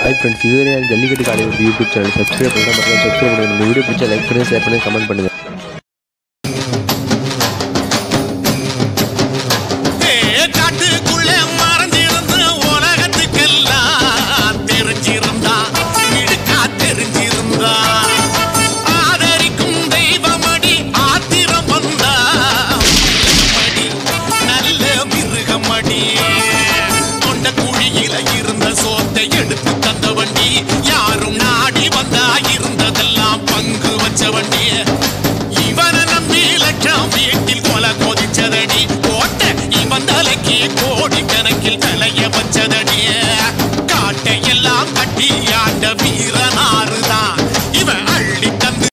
hi friends இதுவரை எனக்கு ஜல்லிக்கட்டு காலை ஒரு யூடியூப் சேனல் சப்ஸ்கிரைப் பண்ணால் மட்டும் சப்ஸ்கிரைப் பண்ணுங்கள் இந்த வீடியோ பிடிச்சா லைக் பண்ணுங்கள் ஷேர் பண்ணுங்கள் கமெண்ட் பண்ணுங்கள் ஏ, காட்டுக்குள்ளே மறைஞ்சிருந்து உலகத்துக்கெல்லாம் தெரிஞ்சிருந்தா இடுக்கா தெரிஞ்சிருந்தா ஆதரிக்கும் தெய்வமடி ஆத்திரம் வந்தா மடி நல்ல மிருகமடி கொண்ட குழியில இருந்த சோத்தை எடுத்து தந்த வண்டி யாரும் நாடி வந்தா இருந்ததெல்லாம் பங்கு வச்ச வண்டி இவனை நம்பி லட்சம் வீட்டில் கொலை கொதிச்சதடி கோட்டை இவன் தலைக்கு கோடி கணக்கில் விளைய வச்சதடி காட்டை எல்லாம் கட்டி ஆண்ட வீரனார்